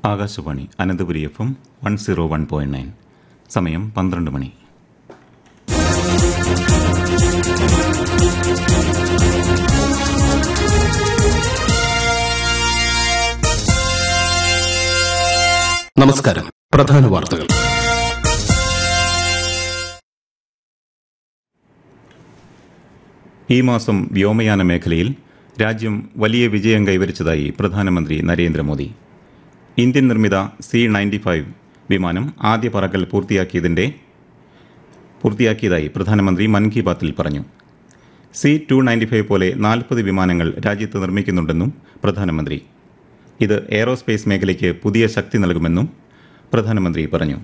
Akashvani Ananthapuri F M one zero one point nine സമയം പന്ത്രണ്ട് മണി നമസ്കാരം പ്രധാന വാർത്തകൾ ഈ മാസം വ്യോമയാന മേഖലയിൽ രാജ്യം വലിയ വിജയം കൈവരിച്ചതായി പ്രധാനമന്ത്രി നരേന്ദ്രമോദി ഇന്ത്യൻ നിർമ്മിത സി നയൻറ്റി ഫൈവ് വിമാനം ആദ്യ പറക്കൽ പൂർത്തിയാക്കിയതിന്റെ പൂർത്തിയാക്കിയതായി പ്രധാനമന്ത്രി മൻ കി ബാത്തിൽ പറഞ്ഞു സി ടു നയൻറ്റി ഫൈവ് പോലെ നാൽപ്പത് വിമാനങ്ങൾ രാജ്യത്ത് നിർമ്മിക്കുന്നുണ്ടെന്നും പ്രധാനമന്ത്രി ഇത് എയറോസ്പേസ് മേഖലയ്ക്ക് പുതിയ ശക്തി നൽകുമെന്നും പ്രധാനമന്ത്രി പറഞ്ഞു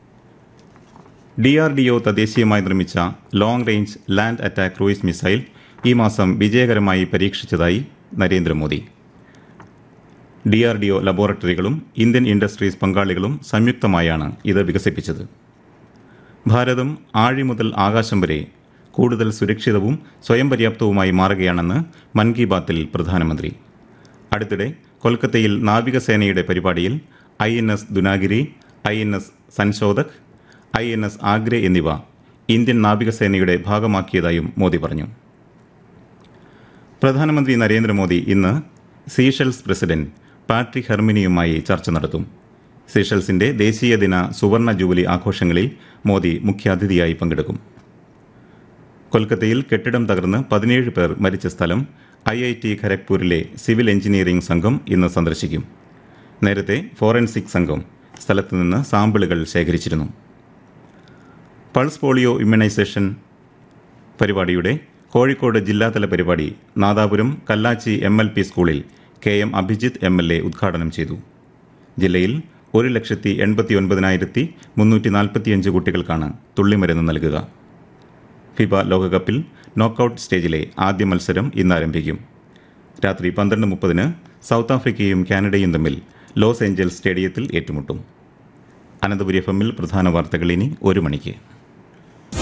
ഡി ആർ ഡി ഒ തദ്ദേശീയമായി നിർമ്മിച്ച long range land attack cruise missile ഈ മാസം വിജയകരമായി പരീക്ഷിച്ചതായി Narendra Modi D R D O ലബോറട്ടറികളും Indian industries പങ്കാളികളും സംയുക്തമായാണ് ഇത് വികസിപ്പിച്ചത് ഭാരതം ആഴി മുതൽ ആകാശം വരെ കൂടുതൽ സുരക്ഷിതവും സ്വയം പര്യാപ്തവുമായി മാറുകയാണെന്ന് മൻ കി ബാത്തിൽ പ്രധാനമന്ത്രി അടുത്തിടെ കൊൽക്കത്തയിൽ നാവികസേനയുടെ പരിപാടിയിൽ I N S Dunagiri I N S Sanshodhak I N S Agray എന്നിവ ഇന്ത്യൻ നാവികസേനയുടെ ഭാഗമാക്കിയതായും മോദി പറഞ്ഞു പ്രധാനമന്ത്രി നരേന്ദ്രമോദി ഇന്ന് സീഷെൽസ് പ്രസിഡന്റ് പാട്രിക് ഹെർമിനിയുമായി ചർച്ച നടത്തും സീഷെൽസിന്റെ ദേശീയ ദിന സുവർണ ജൂബിലി ആഘോഷങ്ങളിൽ മോദി മുഖ്യാതിഥിയായി പങ്കെടുക്കും കൊൽക്കത്തയിൽ കെട്ടിടം തകർന്ന് പതിനേഴ് പേർ മരിച്ച സ്ഥലം ഐ ഐ ടി ഖരഗ്പൂരിലെ സിവിൽ എഞ്ചിനീയറിംഗ് സംഘം ഇന്ന് സന്ദർശിക്കും നേരത്തെ ഫോറൻസിക് സംഘം സ്ഥലത്ത് നിന്ന് സാമ്പിളുകൾ ശേഖരിച്ചിരുന്നു പൾസ് പോളിയോ ഇമ്മ്യൂണൈസേഷൻ പരിപാടിയുടെ കോഴിക്കോട് ജില്ലാതല പരിപാടി Nadapuram Kallachi M L P സ്കൂളിൽ K M Abhijith M L A ഉദ്ഘാടനം ചെയ്തു ജില്ലയിൽ ഒരു ലക്ഷത്തി എൺപത്തി ഒൻപതിനായിരത്തി മുന്നൂറ്റി നാൽപ്പത്തിയഞ്ച് കുട്ടികൾക്കാണ് തുള്ളിമരുന്ന് നൽകുക ഫിബ ലോകകപ്പിൽ നോക്കൌട്ട് സ്റ്റേജിലെ ആദ്യ മത്സരം ഇന്ന് ആരംഭിക്കും രാത്രി പന്ത്രണ്ട് മുപ്പതിന് സൗത്ത് ആഫ്രിക്കയും കാനഡയും തമ്മിൽ ലോസ് ഏഞ്ചൽസ് സ്റ്റേഡിയത്തിൽ ഏറ്റുമുട്ടും അനന്തപുരി എഫ് എമ്മിൽ പ്രധാന വാർത്തകൾ ഇനി ഒരു മണിക്ക്